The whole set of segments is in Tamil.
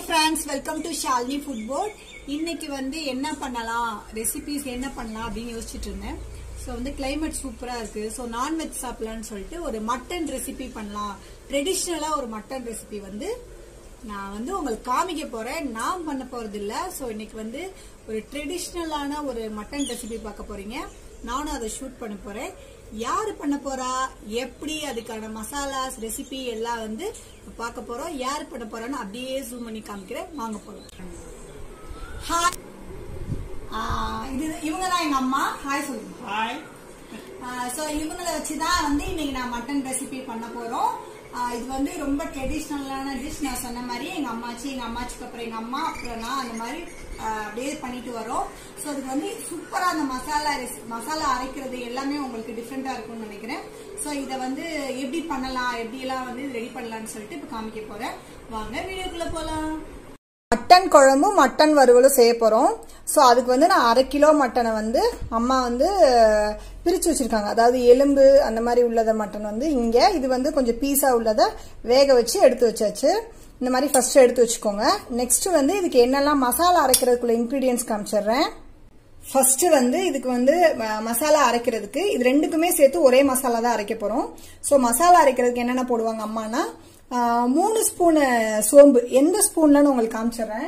Friends welcome to Shalini food port இன்னைக்கு வந்து என்ன பண்ணலாம் ரெசிபிஸ் என்ன பண்ணலாம் அப்படின்னு யோசிச்சுட்டு இருந்தேன் ஸோ வந்து கிளைமேட் சூப்பரா இருக்கு ஸோ நான்வெஜ் சாப்பிடலாம்னு சொல்லிட்டு ஒரு மட்டன் ரெசிபி பண்ணலாம் ட்ரெடிஷ்னலா ஒரு மட்டன் ரெசிபி வந்து நான் வந்து உங்களுக்கு காமிக்க போறேன் நான் பண்ண போறது இல்ல ஸோ இன்னைக்கு வந்து ஒரு ட்ரெடிஷ்னலான ஒரு மட்டன் ரெசிபி பார்க்க போறீங்க நானும் அதை ஷூட் பண்ண போறேன் யாரு பண்ண போறா எப்படி அதுக்கான மசாலாஸ் ரெசிபி எல்லாம் வந்து பார்க்க போறோம் யார் பண்ண போறான்னு அப்படியே ஜூம் பண்ணி காமிக்கிறேன் வாங்க போறோம் ஹாய் இது இவங்க தான் எங்க அம்மா ஹாய் சொல்லுங்க ஹாய் ஸோ இவங்களை வச்சு தான் வந்து இன்னைக்கு நான் மட்டன் ரெசிபி பண்ண போறோம் ஆஹ் இது வந்து ரொம்ப ட்ரெடிஷ்னலான டிஷ் நான் சொன்ன மாதிரி எங்க அம்மாச்சி எங்க அம்மாச்சிக்கு அப்புறம் எங்க அம்மா அப்புறம் நான் அந்த மாதிரி ஆஹ் அப்படியே பண்ணிட்டு வரோம் ஸோ அதுக்கு வந்து சூப்பரா அந்த மசாலா ரெசி மசாலா அரைக்கிறது எல்லாமே உங்களுக்கு டிஃப்ரெண்டா இருக்கும்னு நினைக்கிறேன் ஸோ இதை வந்து எப்படி பண்ணலாம் எப்படி எல்லாம் வந்து ரெடி பண்ணலாம்னு சொல்லிட்டு இப்போ காமிக்க போறேன் வாங்க வீடியோக்குள்ள போலாம் மட்டன் குழம்பும் மட்டன் வறுவலும் செய்ய போகிறோம் ஸோ அதுக்கு வந்து நான் அரை கிலோ மட்டனை வந்து அம்மா வந்து அஹ், பிரிச்சு வச்சிருக்காங்க அதாவது எலும்பு அந்த மாதிரி உள்ளத மட்டன் வந்து இங்கே இது வந்து கொஞ்சம் பீஸாக உள்ளதை வேக வச்சு எடுத்து வச்சாச்சு இந்த மாதிரி ஃபர்ஸ்ட் எடுத்து வச்சுக்கோங்க நெக்ஸ்ட் வந்து இதுக்கு என்னெல்லாம் மசாலா அரைக்கிறதுக்குள்ள இன்க்ரீடியன்ஸ் காமிச்சிடுறேன் ஃபர்ஸ்ட் வந்து இதுக்கு வந்து ம- மசாலா அரைக்கிறதுக்கு இது ரெண்டுக்குமே சேர்த்து ஒரே மசாலா தான் அரைக்க போறோம் ஸோ மசாலா அரைக்கிறதுக்கு என்னென்ன போடுவாங்க அம்மானா ஆ, மூணு ஸ்பூனு சோம்பு எந்த ஸ்பூன்லன்னு உங்களுக்கு காமிச்சிடுறேன்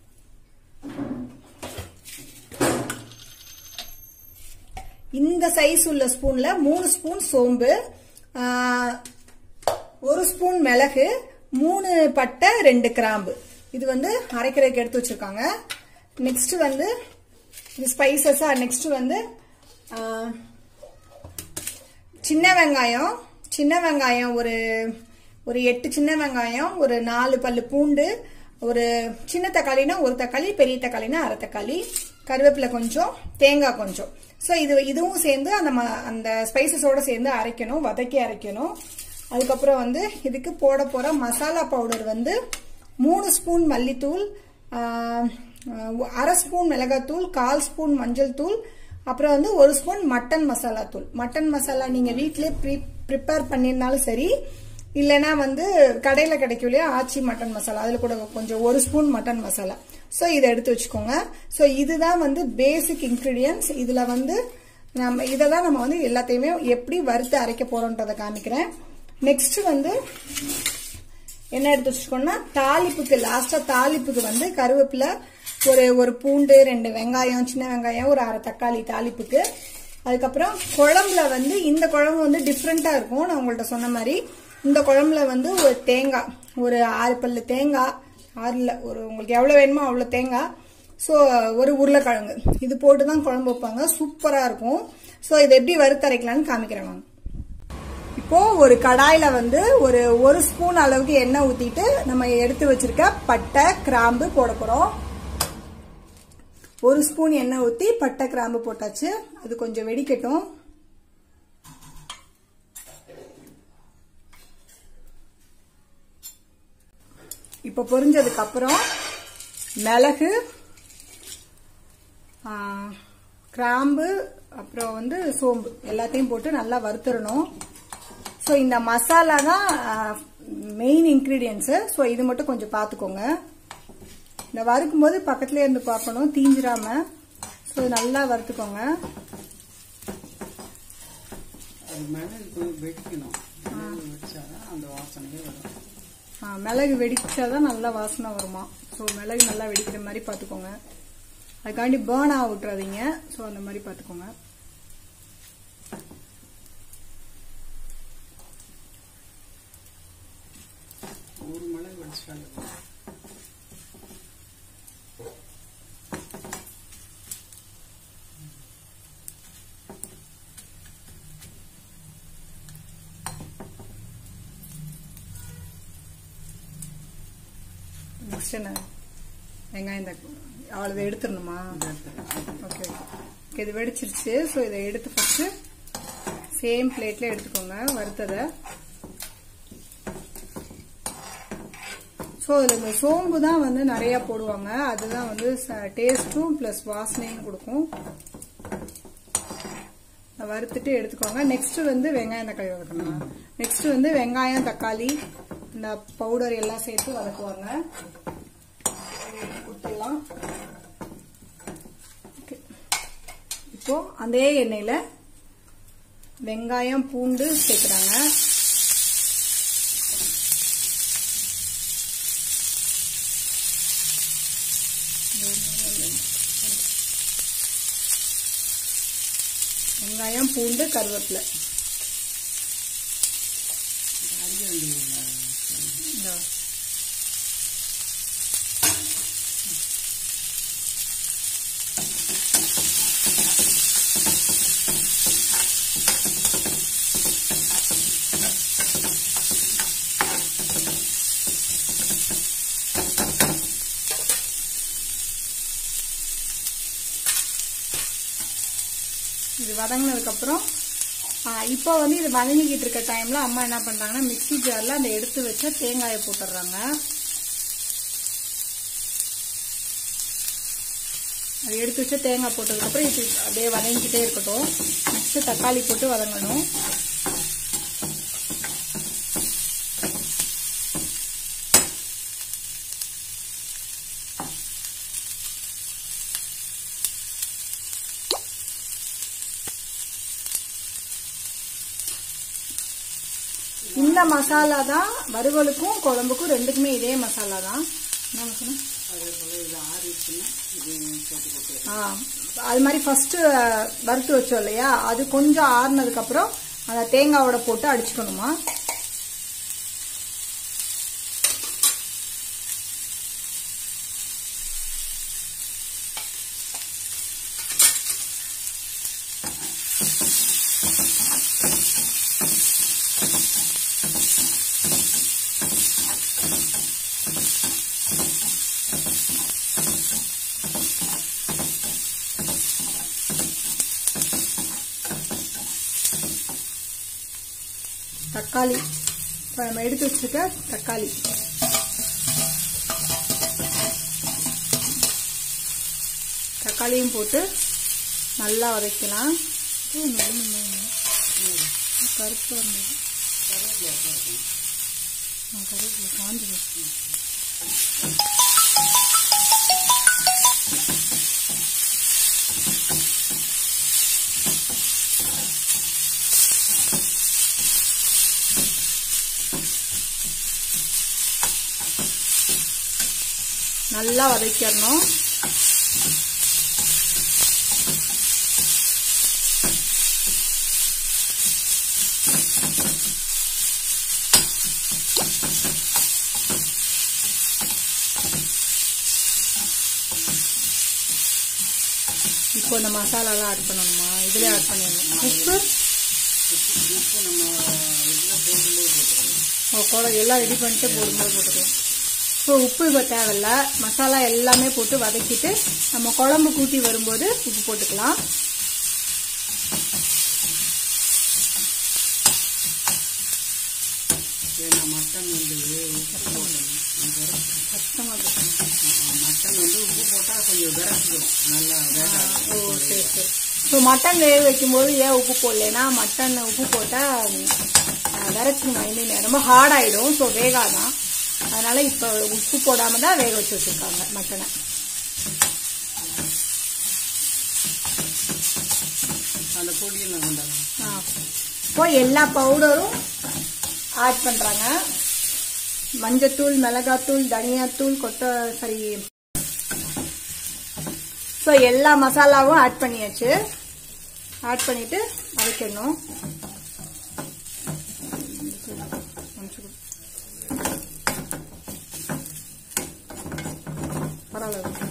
இந்த சைஸ் உள்ள ஸ்பூன்ல மூணு ஸ்பூன் சோம்பு ஆ, ஒரு ஸ்பூன் மிளகு மூணு பட்டை ரெண்டு கிராம்பு இது வந்து அரைக்கிறதுக்கு எடுத்து வச்சிருக்காங்க நெக்ஸ்ட் வந்து இது ஸ்பைசஸா நெக்ஸ்ட் வந்து ஆ, சின்ன வெங்காயம் சின்ன வெங்காயம் ஒரு ஒரு எட்டு சின்ன வெங்காயம் ஒரு நாலு பல்லு பூண்டு ஒரு சின்ன தக்காளினா ஒரு தக்காளி பெரிய தக்காளினா அரை தக்காளி கருவேப்பிலை கொஞ்சம் தேங்காய் கொஞ்சம் ஸோ இது இதுவும் சேர்ந்து அந்த ம- அந்த ஸ்பைசஸோட சேர்ந்து அரைக்கணும் வதக்கி அரைக்கணும் அதுக்கப்புறம் வந்து இதுக்கு போட போற மசாலா பவுடர் வந்து மூணு ஸ்பூன் மல்லித்தூள் ஆஹ், ஆஹ், அரை ஸ்பூன் மிளகாத்தூள் கால் ஸ்பூன் மஞ்சள் தூள் அப்புறம் வந்து ஒரு ஸ்பூன் மட்டன் மசாலா தூள் மட்டன் மசாலா நீங்க வீட்டிலே ப்ரீ ப்ரிப்பேர் பண்ணியிருந்தாலும் சரி இல்லைன்னா வந்து கடையில் கிடைக்கும் இல்லையா ஆச்சி மட்டன் மசாலா அதில் கூட கொஞ்சம் ஒரு ஸ்பூன் மட்டன் மசாலா ஸோ இதை எடுத்து வச்சுக்கோங்க ஸோ இதுதான் வந்து பேசிக் இன்க்ரீடியன்ஸ் இதில் வந்து நம்ம இதை தான் நம்ம வந்து எல்லாத்தையுமே எப்படி வறுத்து அரைக்க போறோன்றதை காமிக்கிறேன் நெக்ஸ்ட் வந்து என்ன எடுத்து வச்சுக்கோன்னா தாளிப்புக்கு லாஸ்டா தாளிப்புக்கு வந்து கருவேப்பிலை ஒரு ஒரு பூண்டு ரெண்டு வெங்காயம் சின்ன வெங்காயம் ஒரு அரை தக்காளி தாளிப்புக்கு அதுக்கப்புறம் குழம்புல வந்து இந்த குழம்பு வந்து டிஃப்ரெண்டா இருக்கும் நான் உங்கள்ட்ட சொன்ன மாதிரி இந்த குழம்புல வந்து ஒரு தேங்காய் ஒரு ஆறு பல்லு தேங்காய் ஆறுல ஒரு உங்களுக்கு எவ்வளவு வேணுமோ அவ்வளோ தேங்காய் ஸோ ஒரு உருளைக்கிழங்கு இது போட்டு தான் குழம்பு வைப்பாங்க சூப்பரா இருக்கும் ஸோ இதை எப்படி வறுத்தரைக்கலாம்னு காமிக்கிறேன் வாங்க இப்போ ஒரு கடாயில வந்து ஒரு ஒரு ஸ்பூன் அளவுக்கு எண்ணெய் ஊத்திட்டு நம்ம எடுத்து வச்சிருக்க பட்டை கிராம்பு போட போறோம் ஒரு ஸ்பூன் எண்ணெய் ஊத்தி பட்டை கிராம்பு போட்டாச்சு அது கொஞ்சம் வெடிக்கட்டும் இப்போ பொரிஞ்சதுக்கு அப்புறம் மிளகு ஆ, கிராம்பு அப்புறம் வந்து சோம்பு எல்லாத்தையும் போட்டு நல்லா வறுத்துடணும் ஸோ இந்த மசாலா தான் மெயின் இன்க்ரீடியன்ஸு ஸோ இது மட்டும் கொஞ்சம் பார்த்துக்கோங்க இந்த வறுக்கும் போது பக்கத்துலேயே இருந்து பார்க்கணும் தீஞ்சிராம ஸோ நல்லா வறுத்துக்கோங்க அது மேலே இது வெடிக்கணும் மேலே வெடிச்சாதான் அந்த வாசனையே வரும் ஆ, மிளகு வெடிச்சாதான் நல்லா வாசனை வருமா ஸோ மிளகு நல்லா வெடிக்கிற மாதிரி பார்த்துக்கோங்க அதுக்காண்டி பேர்ன் ஆக விட்டுறாதீங்க ஸோ அந்த மாதிரி பார்த்துக்கோங்க ஒரு மலை வெடிச்சாலே வரும். நெக்ஸ்ட் என்ன வெங்காயம் தக்காளி அவ்வளோ எடுத்துடணுமா ஓகே ஓகே இது வெடிச்சிருச்சு ஸோ இதை எடுத்து ஃபர்ஸ்ட் சேம் பிளேட்ல எடுத்துக்கோங்க வறுத்ததை ஸோ இதில் இந்த சோம்பு தான் வந்து நிறைய போடுவாங்க அதுதான் வந்து டேஸ்ட்டும் ப்ளஸ் வாசனையும் கொடுக்கும் அதை வறுத்துட்டு எடுத்துக்கோங்க நெக்ஸ்ட் வந்து வெங்காயம் தக்காளி வதக்கணும் நெக்ஸ்ட் வந்து வெங்காயம் தக்காளி இந்த பவுடர் எல்லாம் சேர்த்து வதக்குவாங்க ஊற்றிடலாம் ஓகே இப்போ அதே எண்ணெயில் வெங்காயம் பூண்டு சேர்க்குறாங்க வெங்காயம் பூண்டு கருவேப்பிலை இந்தா. இது வதங்கினதுக்கப்புறம் இப்போ வந்து இது வதங்கிக்கிட்டு இருக்க டைம்ல அம்மா என்ன பண்றாங்கன்னா மிக்ஸி ஜார்ல அந்த எடுத்து வச்ச தேங்காயை போட்டுடுறாங்க அது எடுத்து வச்ச தேங்காய் போட்டதுக்கப்புறம் இது அப்படியே வதங்கிக்கிட்டே இருக்கட்டும் நெக்ஸ்ட் தக்காளி போட்டு வதங்கணும் இந்த மசாலா தான் வறுவலுக்கும் குழம்புக்கும் ரெண்டுக்குமே இதே மசாலா தான் என்ன மசாலா அதே போல் இது ஆறிடுச்சுன்னா இது போட்டு போட்டு ஆ அது மாதிரி ஃபர்ஸ்ட் வறுத்து வச்சோம் இல்லையா அது கொஞ்சம் ஆறுனதுக்கு அப்புறம் அந்த தேங்காவோட போட்டு அடிச்சுக்கணுமா தக்காளி இப்போ நம்ம எடுத்து வச்சிருக்க தக்காளி தக்காளியும் போட்டு நல்லா வதக்கலாம் ஓ, நல்ல வெங்காயம். கருப்பு வந்தது ஆ, கருவேப்பிலை காஞ்சு போச்சு. நல்லா வதக்கிடணும் இப்போ இந்த மசாலாலாம் ஆட் பண்ணணுமா இதுல ஆட் பண்ணிடணும் உப்பு உப்பு நம்ம இதில் போடும்போது போட்டுக்கலாம் ஓ, குழம்பு எல்லாம் ரெடி பண்ணிட்டு போடும்போது போட்டுக்கலாம் ஸோ உப்பு இப்போ தேவையில்ல மசாலா எல்லாமே போட்டு வதக்கிட்டு நம்ம குழம்பு கூட்டி வரும்போது உப்பு போட்டுக்கலாம் ஏன்னா மட்டன் வந்து உப்பு போடணும் விரட்டு. கஷ்டமாக இருக்கும் ஆ, மட்டன் வந்து உப்பு போட்டால் கொஞ்சம் விரட்டிடும் நல்லா வேகாது ஓ சரி சரி ஸோ மட்டன் வேக வைக்கும்போது ஏன் உப்பு போடலைன்னா மட்டன் உப்பு போட்டால் விரட்டும் ஐ மீன் ரொம்ப ஹார்ட் ஆயிடும் ஸோ வேகாதான் அதனால இப்போ உப்பு போடாம தான் வேக வச்சு வச்சிருக்காங்க மட்டனை அந்த பொடியெல்லாம் கொண்டாங்க ஆ. இப்போ எல்லா பவுடரும் ஆட் பண்றாங்க மஞ்சத்தூள் மிளகாத்தூள் தனியாத்தூள் கொட்ட சரி ஸோ எல்லா மசாலாவும் ஆட் பண்ணியாச்சு ஆட் பண்ணிட்டு அரைக்கணும் பரவாயில்ல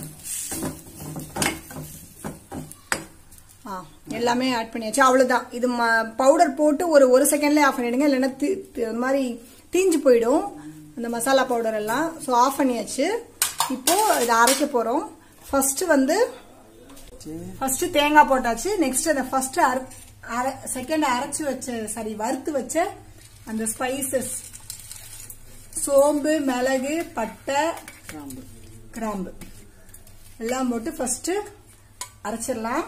ஆ எல்லாமே ஆட் பண்ணியாச்சு அவ்வளவுதான் இது பவுடர் போட்டு ஒரு ஒரு செகண்ட்ல ஆஃப் பண்ணிடுங்க இல்லைன்னா தி- தி- ஒரு மாதிரி தீஞ்சு போயிடும் அந்த மசாலா பவுடர் எல்லாம் ஸோ ஆஃப் பண்ணியாச்சு இப்போ இதை அரைக்க போறோம் ஃபர்ஸ்ட் வந்து ஃபர்ஸ்ட் தேங்காய் போட்டாச்சு நெக்ஸ்ட் அந்த ஃபர்ஸ்ட் அரை செகண்ட் அரைச்சு வச்ச சாரி வறுத்து வச்ச அந்த ஸ்பைசஸ் சோம்பு மிளகு பட்டை கிராம்பு கிராம்பு எல்லாம் போட்டு ஃபர்ஸ்ட் அரைச்சிடலாம்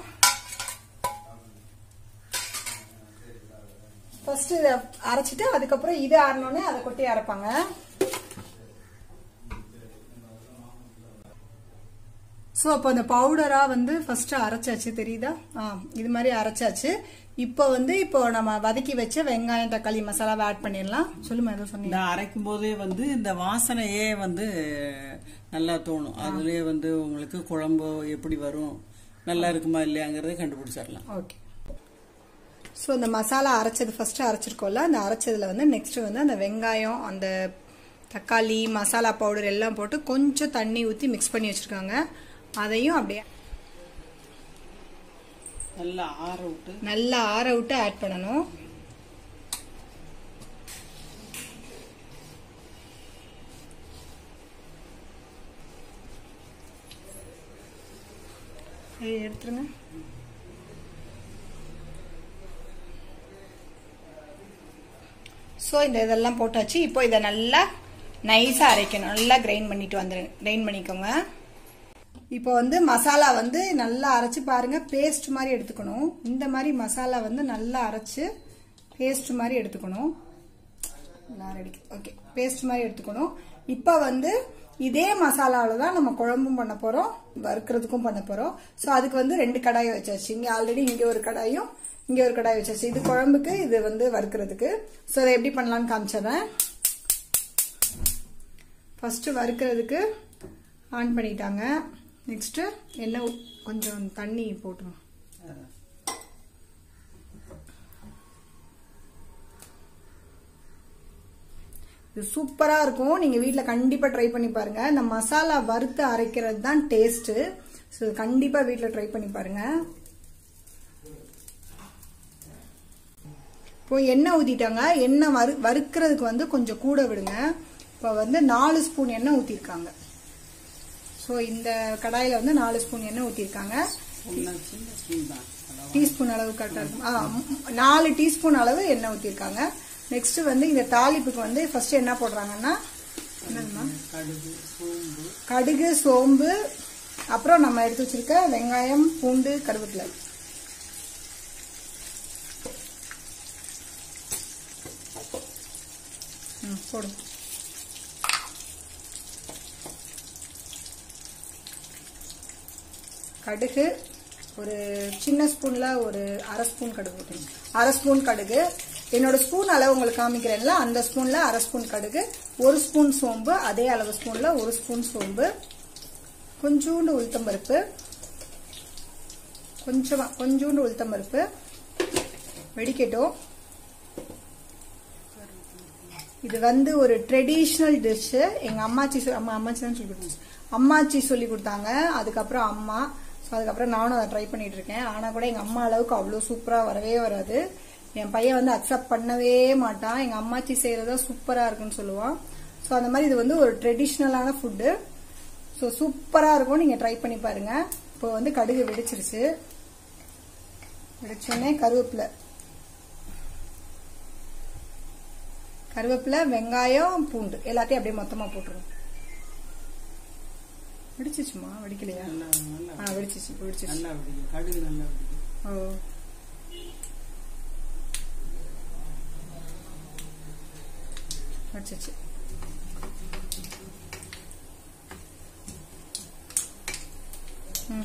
ஃபர்ஸ்ட் இதை அரைச்சிட்டு அதுக்கப்புறம் இது ஆறினோடனே அதை கொட்டி அரைப்பாங்க ஸோ அப்போ அந்த பவுடரா வந்து ஃபர்ஸ்ட் அரைச்சாச்சு தெரியுதா ஆ இது மாதிரி அரைச்சாச்சு இப்போ வந்து இப்போ நம்ம வதக்கி வச்ச வெங்காயம் தக்காளி மசாலாவை ஆட் பண்ணிடலாம் சொல்லுமா ஏதோ சொன்னீங்க இந்த அரைக்கும் போதே வந்து இந்த வாசனையே வந்து நல்லா தோணும் அதுலயே வந்து உங்களுக்கு குழம்பு எப்படி வரும் நல்லா இருக்குமா இல்லையாங்கிறத கண்டுபிடிச்சிடலாம் ஓகே ஸோ இந்த மசாலா அரைச்சது ஃபர்ஸ்ட் அரைச்சிருக்கோம்ல அந்த அரைச்சதுல வந்து நெக்ஸ்ட் வந்து அந்த வெங்காயம் அந்த தக்காளி மசாலா பவுடர் எல்லாம் போட்டு கொஞ்சம் தண்ணி ஊற்றி மிக்ஸ் பண்ணி வச்சிருக்காங்க அதையும் அப்படியே நல்லா ஆற விட்டு நல்லா ஆற விட்டு ஆட் பண்ணணும் இதை எடுத்துருங்க ஸோ இந்த இதெல்லாம் போட்டாச்சு இப்போ இதை நல்லா நைஸாக அரைக்கணும் நல்லா கிரைண்ட் பண்ணிட்டு வந்துருங்க கிரைண்ட் பண்ணிக்கோங்க இப்போ வந்து மசாலா வந்து நல்லா அரைச்சு பாருங்க பேஸ்ட் மாதிரி எடுத்துக்கணும் இந்த மாதிரி மசாலா வந்து நல்லா அரைச்சு பேஸ்ட் மாதிரி எடுத்துக்கணும் ஓகே பேஸ்ட் மாதிரி எடுத்துக்கணும் இப்போ வந்து இதே மசாலாவில் தான் நம்ம குழம்பும் பண்ண போறோம் வறுக்கிறதுக்கும் பண்ண போறோம் ஸோ அதுக்கு வந்து ரெண்டு கடாயை வச்சாச்சு இங்க ஆல்ரெடி இங்க ஒரு கடாயும் இங்க ஒரு கடாய் வச்சாச்சு இது குழம்புக்கு இது வந்து வறுக்கிறதுக்கு ஸோ அதை எப்படி பண்ணலாம்னு காமிச்சிடுறேன் ஃபர்ஸ்ட் வறுக்கிறதுக்கு ஆன் பண்ணிட்டாங்க நெக்ஸ்ட் எண்ணெய் ஊ- கொஞ்சம் தண்ணி போட்டுரும் இது சூப்பரா இருக்கும் நீங்க வீட்ல கண்டிப்பா ட்ரை பண்ணி பாருங்க இந்த மசாலா வறுத்து அரைக்கிறது தான் டேஸ்ட் ஸோ கண்டிப்பா வீட்ல ட்ரை பண்ணி பாருங்க இப்போ எண்ணெய் ஊத்திட்டாங்க எண்ணெய் வறு வறுக்கிறதுக்கு வந்து கொஞ்சம் கூட விடுங்க இப்போ வந்து நாலு ஸ்பூன் எண்ணெய் ஊத்திருக்காங்க ஸோ இந்த கடாயில வந்து நாலு ஸ்பூன் எண்ணெய் ஊத்திருக்காங்க சின்ன சின்ன ஸ்பூன் தான் அளவா. டீஸ்பூன் அளவு கரெக்டாக இருக்கும் ஆ ம், நாலு டீஸ்பூன் அளவு எண்ணெய் ஊற்றிருக்காங்க நெக்ஸ்ட் வந்து இந்த தாளிப்புக்கு வந்து ஃபர்ஸ்ட் என்ன போடுறாங்கன்னா என்னதுமா கடுகு சோம்பு கடுகு சோம்பு அப்புறம் நம்ம எடுத்து வச்சிருக்க வெங்காயம் பூண்டு கருவேப்பிலை ம் போடும் கடுகு ஒரு சின்ன ஸ்பூன்ல ஒரு அரை ஸ்பூன் கடுகு ஊற்றணும் அரை ஸ்பூன் கடுகு என்னோட ஸ்பூன் அளவு உங்களுக்கு காமிக்கிறேன்ல அந்த ஸ்பூன்ல அரை ஸ்பூன் கடுகு ஒரு ஸ்பூன் சோம்பு அதே அளவு ஸ்பூன்ல ஒரு ஸ்பூன் சோம்பு கொஞ்சூண்டு உளுத்தம்பருப்பு கொஞ்சமா கொஞ்சூண்டு உளுத்தம்பருப்பு வெடிக்கட்டும் இது வந்து ஒரு ட்ரெடிஷ்னல் டிஷ் எங்க அம்மாச்சி சொ- அம்மா அம்மாச்சி தான் சொல்லி கொடுத்தாங்க அம்மாச்சி சொல்லி கொடுத்தாங்க அதுக்கப்புறம் அம்மா ஸோ அதுக்கப்புறம் நானும் அதை ட்ரை பண்ணிட்டு இருக்கேன் ஆனா கூட எங்க அம்மா அளவுக்கு அவ்வளோ சூப்பரா வரவே வராது என் பையன் வந்து அக்செப்ட் பண்ணவே மாட்டான் எங்க அம்மாச்சி செய்யறதா சூப்பரா இருக்குன்னு சொல்லுவான் ஸோ அந்த மாதிரி இது வந்து ஒரு ட்ரெடிஷ்னலான ஃபுட்டு ஸோ சூப்பரா இருக்கும் நீங்க ட்ரை பண்ணி பாருங்க இப்போ வந்து கடுகு வெடிச்சிருச்சு வெடிச்சோடனே கருவேப்பிலை கருவேப்பிலை வெங்காயம் பூண்டு எல்லாத்தையும் அப்படியே மொத்தமா போட்டுருவோம் வெடிச்சிச்சுமா வெடிக்கலையா நல்லா நல்லா ஆ வெடிச்சிச்சு வெடிச்சிச்சு நல்லா வெடிக்கும் கடுகு நல்லா வெடிக்கும் ஓ வெடிச்சிச்சு ம்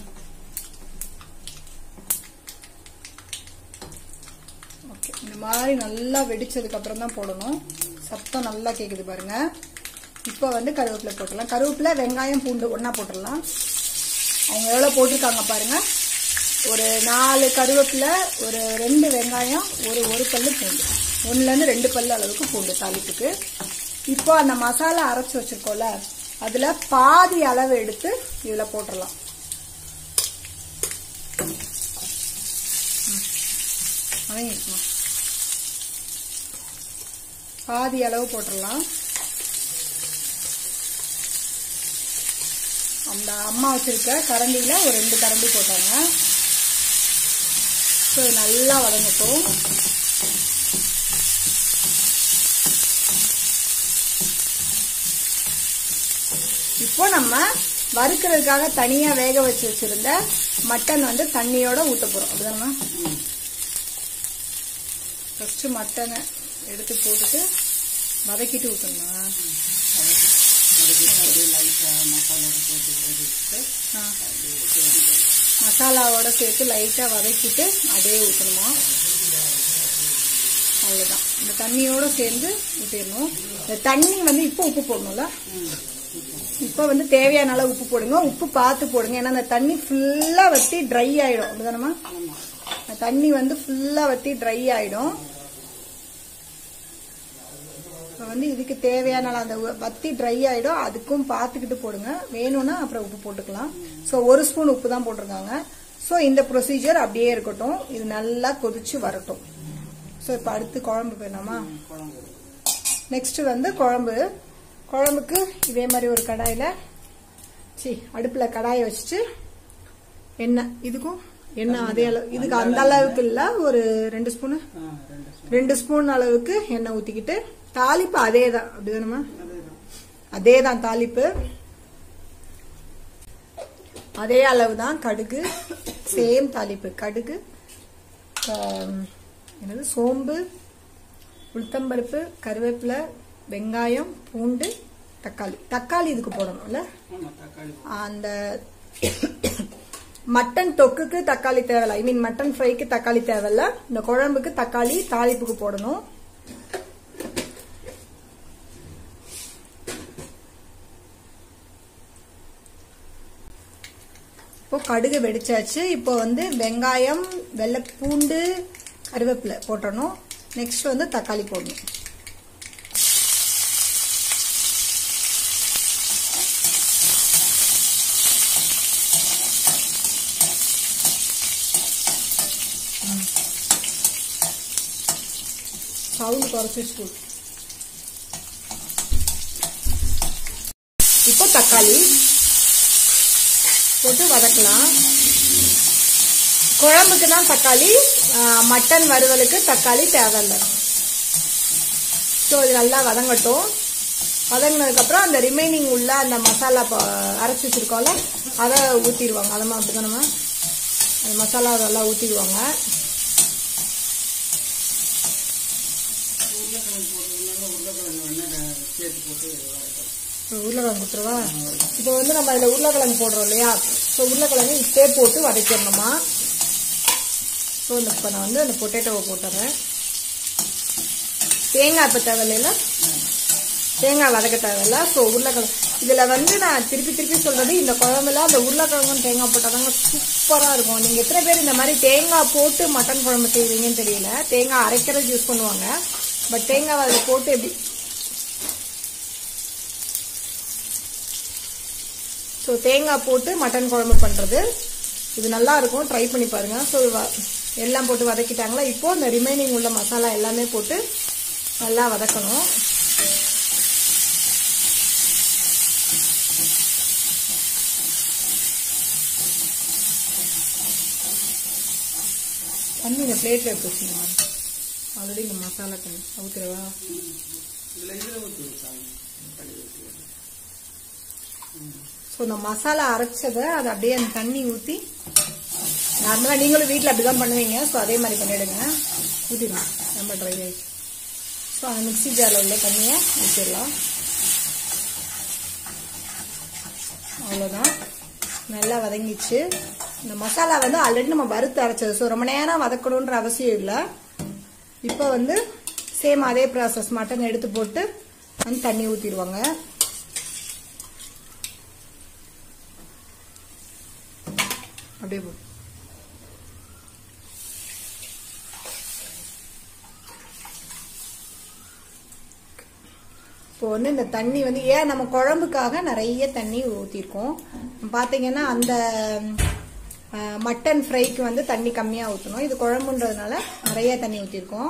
ஓகே இந்த மாதிரி நல்லா வெடிச்சதுக்கு அப்புறம் தான் போடணும் சத்தம் நல்லா கேக்குது பாருங்க இப்போ வந்து கருவேப்பிலை போட்டுடலாம் கருவேப்பிலை வெங்காயம் பூண்டு ஒண்ணா போட்டுடலாம் அவங்க எவ்வளோ போட்டிருக்காங்க பாருங்க ஒரு நாலு கருவேப்பிலை ஒரு ரெண்டு வெங்காயம் ஒரு ஒரு பல்லு பூண்டு ஒன்றுலேருந்து ரெண்டு பல்லு அளவுக்கு பூண்டு தாளிப்புக்கு இப்போ அந்த மசாலா அரைச்சி வச்சிருக்கோம்ல அதில் பாதி அளவு எடுத்து இதில் போட்டுடலாம் வதங்கிருக்குமா பாதி அளவு போட்டுடலாம் அந்த அம்மா வச்சிருக்க கரண்டியில ஒரு ரெண்டு கரண்டி போட்டாங்க ஸோ இது நல்லா வதங்கட்டும் இப்போ நம்ம வறுக்கிறதுக்காக தனியா வேக வச்சு வச்சிருந்த மட்டன் வந்து தண்ணியோட ஊத்த போறோம் அப்படிதானே ஃபர்ஸ்ட் மட்டனை எடுத்து போட்டுட்டு வதக்கிட்டு ஊற்றணுமா வதக்கிட்டு அப்படியே லைட்டாக மசாலோட போட்டு வதக்கிட்டு ஆ. மசாலாவோட சேர்த்து லைட்டாக வதக்கிட்டு அதே ஊற்றணுமா அவ்வளோதான் இந்த தண்ணியோட சேர்ந்து ஊற்றிடணும் இந்த தண்ணி வந்து இப்போ உப்பு போடணும்ல இப்போ வந்து தேவையான அளவு உப்பு போடுங்க உப்பு பார்த்து போடுங்க ஏன்னா அந்த தண்ணி ஃபுல்லாக வற்றி ட்ரை ஆயிடும் அப்படிதானம்மா அந்த தண்ணி வந்து ஃபுல்லாக வற்றி ட்ரை ஆயிடும் இப்போ வந்து இதுக்கு தேவையான அளவு அந்த உ- வத்தி ட்ரை ஆயிடும் அதுக்கும் பார்த்துக்கிட்டு போடுங்க வேணும்னா அப்புறம் உப்பு போட்டுக்கலாம் ஸோ ஒரு ஸ்பூன் உப்பு தான் போட்டிருக்காங்க ஸோ இந்த ப்ரொசீஜர் அப்படியே இருக்கட்டும் இது நல்லா கொதிச்சு வரட்டும் ஸோ இப்போ அடுத்து குழம்பு போயிடலாமா குழம்பு நெக்ஸ்ட் வந்து குழம்பு குழம்புக்கு இதே மாதிரி ஒரு கடாயில சி அடுப்புல கடாயை வச்சுட்டு எண்ணெய் இதுக்கும் எண்ணெய் அதே அளவு இதுக்கு அந்த அளவுக்கு இல்ல ஒரு ரெண்டு ஸ்பூனு ஆ ரெண்டு ஸ்பூன் ரெண்டு ஸ்பூன் அளவுக்கு எண்ணெய் ஊத்திக்கிட்டு தாளிப்பு அதே தான் அப்படிதானமா அதேதான் அதே தான் தாளிப்பு அதே அளவு தான் கடுகு சேம் தாளிப்பு கடுகு ஆம், என்னது சோம்பு உளுத்தம்பருப்பு கருவேப்பிலை வெங்காயம் பூண்டு தக்காளி தக்காளி இதுக்கு போடணும்ல ஆமாம் தக்காளி அந்த மட்டன் தொக்குக்கு தக்காளி தேவையில்ல ஐ மீன் மட்டன் ஃப்ரைக்கு தக்காளி தேவையில்ல இந்த குழம்புக்கு தக்காளி தாளிப்புக்கு போடணும் இப்போ கடுகு வெடிச்சாச்சு இப்போ வந்து வெங்காயம் வெள்ளை பூண்டு கருவேப்பிலை போட்டணும் நெக்ஸ்ட் வந்து தக்காளி போடணும் சவுண்ட் குறைச்சி ஸ்கூல் இப்போ தக்காளி போட்டு வதக்கலாம் குழம்புக்கு தான் தக்காளி ஆ, மட்டன் வறுவலுக்கு தக்காளி தேவையில்லை ஸோ இது நல்லா வதங்கட்டும் வதங்கினதுக்கப்புறம் அந்த ரிமைனிங் உள்ள அந்த மசாலா ப- அரைச்சி வச்சிருக்கோம்ல அதை ஊற்றிடுவாங்க அதை அப்படிதானம்மா அந்த மசாலா அதெல்லாம் ஊற்றிடுவாங்க உருளைக்கிழங்கு போடுறதுனால உருளைக்கிழங்கு வேணா சேர்த்து போட்டு வதக்கலாம் உருளைக்கிழங்கு கொடுத்துருவா இப்போ வந்து நம்ம அதில் உருளைக்கிழங்கு போடுறோம் இல்லையா ஸோ உருளைக்கிழங்கு இப்பே போட்டு வதக்கிடணுமா ஸோ இந்த இப்போ நான் வந்து அந்த பொட்டேட்டோவை போட்டுறேன் தேங்காய் இப்போ தேவையில்ல தேங்காய் வதக்க தேவையில்ல ஸோ உருளைக்கிழங்கு இதில் வந்து நான் திருப்பி திருப்பி சொல்றது இந்த குழம்புல அந்த உருளைக்கிழங்கும் தேங்காய் போட்டாதாங்க சூப்பராக இருக்கும் நீங்கள் எத்தனை பேர் இந்த மாதிரி தேங்காய் போட்டு மட்டன் குழம்பு செய்வீங்கன்னு தெரியல தேங்காய் அரைக்கிறது யூஸ் பண்ணுவாங்க பட் தேங்காய் அதில் போட்டு எப்படி ஸோ தேங்காய் போட்டு மட்டன் குழம்பு பண்ணுறது இது நல்லா இருக்கும் ட்ரை பண்ணி பாருங்க ஸோ எல்லாம் போட்டு வதக்கிட்டாங்களா இப்போ இந்த ரிமைனிங் உள்ள மசாலா எல்லாமே போட்டு நல்லா வதக்கணும் தண்ணி இந்த பிளேட்டில் எடுத்து வச்சுங்க ஆல்ரெடி இந்த மசாலா தண்ணி ஊற்றுறவா இதில் இதில் ஊற்றி விட்டாங்க தக்காளி ஊற்றி ஸோ இந்த மசாலா அரைச்சதை அதை அப்படியே அந்த தண்ணி ஊற்றி நார்மலாக நீங்களும் வீட்டில் அப்படி தான் பண்ணுவீங்க ஸோ அதே மாதிரி பண்ணிவிடுங்க ஊற்றிடுங்க ரொம்ப ட்ரை ஆகிடுச்சு ஸோ அந்த மிக்ஸி ஜாரில் உள்ள தண்ணியை ஊற்றிடலாம் அவ்வளோதான் நல்லா வதங்கிச்சு இந்த மசாலா வந்து ஆல்ரெடி நம்ம வறுத்து அரைச்சது ஸோ ரொம்ப நேரம் வதக்கணுன்ற அவசியம் இல்லை இப்போ வந்து சேம் அதே ப்ராசஸ் மட்டன் எடுத்து போட்டு வந்து தண்ணி ஊற்றிடுவாங்க அப்படியே போ இப்போ வந்து இந்த தண்ணி வந்து ஏன் நம்ம குழம்புக்காக நிறைய தண்ணி ஊற்றிருக்கோம் பார்த்தீங்கன்னா அந்த அஹ், மட்டன் ஃப்ரைக்கு வந்து தண்ணி கம்மியாக ஊற்றணும் இது குழம்புன்றதுனால நிறைய தண்ணி ஊற்றிருக்கோம்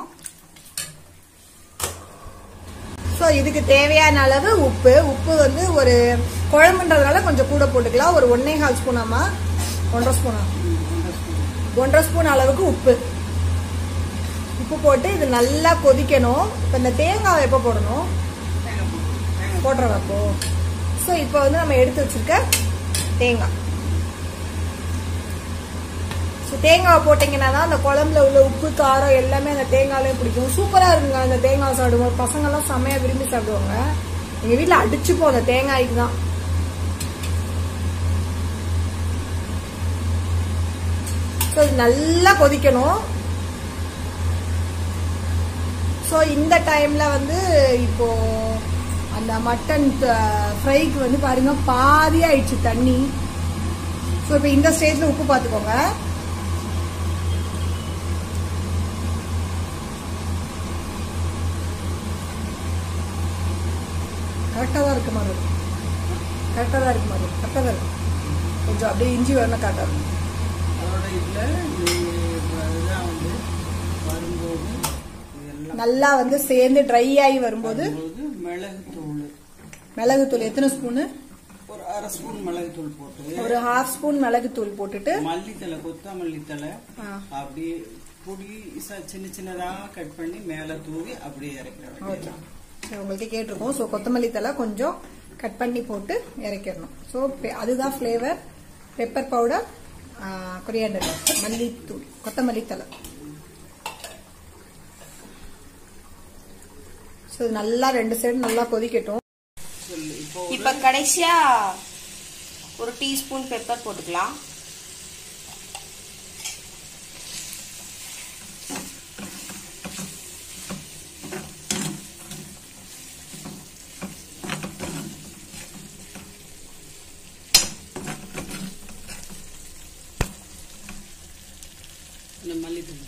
ஸோ இதுக்கு தேவையான அளவு உப்பு உப்பு வந்து ஒரு குழம்புன்றதுனால கொஞ்சம் கூட போட்டுக்கலாம் ஒரு ஒன்னே கால் ஸ்பூனாமா ஒன்றரை ஸ்பூனா ஒன்றரை ஸ்பூன் அளவுக்கு உப்பு உப்பு போட்டு இது நல்லா கொதிக்கணும் இப்போ இந்த தேங்காய் எப்போ போடணும் போடுறவா அப்போ ஸோ இப்போ வந்து நம்ம எடுத்து வச்சிருக்க தேங்காய் ஸோ தேங்காய் போட்டிங்கன்னா தான் அந்த குழம்புல உள்ள உப்பு காரம் எல்லாமே அந்த தேங்காயிலே பிடிக்கும் சூப்பராக இருக்குங்க அந்த தேங்காய் சாப்பிடுவோம் பசங்கெல்லாம் செம்மையாக விரும்பி சாப்பிடுவாங்க எங்க வீட்ல அடிச்சு போன தேங்காய்க்கு தான் ஸோ இது நல்லா கொதிக்கணும் ஸோ இந்த டைம்ல வந்து இப்போ அந்த மட்டன் ஃப்ரைக்கு வந்து பாருங்க பாதி ஆயிடுச்சு தண்ணி ஸோ இப்போ இந்த ஸ்டேஜ்ல உப்பு பார்த்துக்கோங்க கரெக்டாக தான் இருக்கு மாதிரி கரெக்டாக தான் இருக்கு மாதிரி கரெக்டாக தான் இருக்கு கொஞ்சம் அப்படியே இஞ்சி வரணும் கரெக்டாக இருக்கும் அதோட இதில் இதுதான் வந்து வரும்போது இதெல்லாம் நல்லா வந்து சேர்ந்து ட்ரை ஆகி வரும்போது வரும்போது மிளகுத்தூள் மிளகுத்தூள் எத்தனை ஸ்பூனு ஒரு அரை ஸ்பூன் மிளகுத்தூள் போட்டு ஒரு ஹாஃப் ஸ்பூன் மிளகுத்தூள் போட்டுட்டு மல்லித்தலை கொத்தமல்லி தலை ஆ. அப்படியே பொடி ச- சின்ன சின்னதா கட் பண்ணி மேல தூவி அப்படியே இறக்கிற ஓகே வேண்டியது சரி உங்களுக்கு கேட்டிருக்கோம் ஸோ கொத்தமல்லி தலை கொஞ்சம் கட் பண்ணி போட்டு இறக்கிடணும் ஸோ அதுதான் ஃப்ளேவர் பெப்பர் பவுடர் கொரியாண்டர் மல்லித்தூள் கொத்தமல்லி தலை ஸோ இது நல்லா ரெண்டு சைடு நல்லா கொதிக்கட்டும் சொல்லு இப்போ இப்ப கடைசியா ஒரு டீஸ்பூன் பெப்பர் போட்டுக்கலாம் இந்த மல்லித்தூள்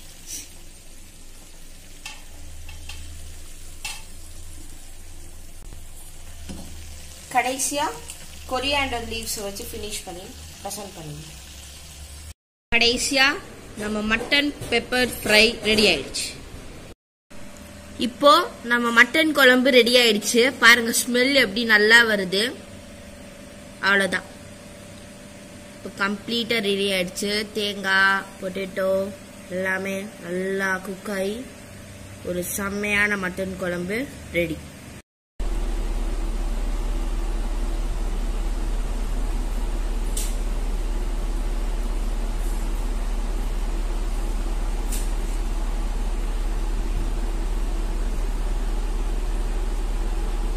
கடைசியா கொரியாண்டர் லீவ்ஸ் வச்சு ஃபினிஷ் பண்ணி ப்ரெசென்ட் பண்ணி கடைசியா நம்ம மட்டன் பெப்பர் ஃப்ரை ரெடி ஆயிடுச்சு இப்போ நம்ம மட்டன் குழம்பு ரெடி ஆயிடுச்சு பாருங்க ஸ்மெல் எப்படி நல்லா வருது அவ்வளோதான் இப்போ கம்ப்ளீட்டாக ரெடி ஆயிடுச்சு தேங்காய் பொட்டேட்டோ எல்லாமே நல்லா குக் ஆகி ஒரு செம்மையான மட்டன் குழம்பு ரெடி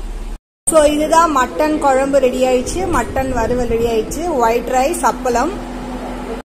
ஸோ இதுதான் மட்டன் குழம்பு ரெடி ஆயிடுச்சு மட்டன் வறுவல் ரெடி ஆயிடுச்சு ஒயிட் ரைஸ் அப்பளம்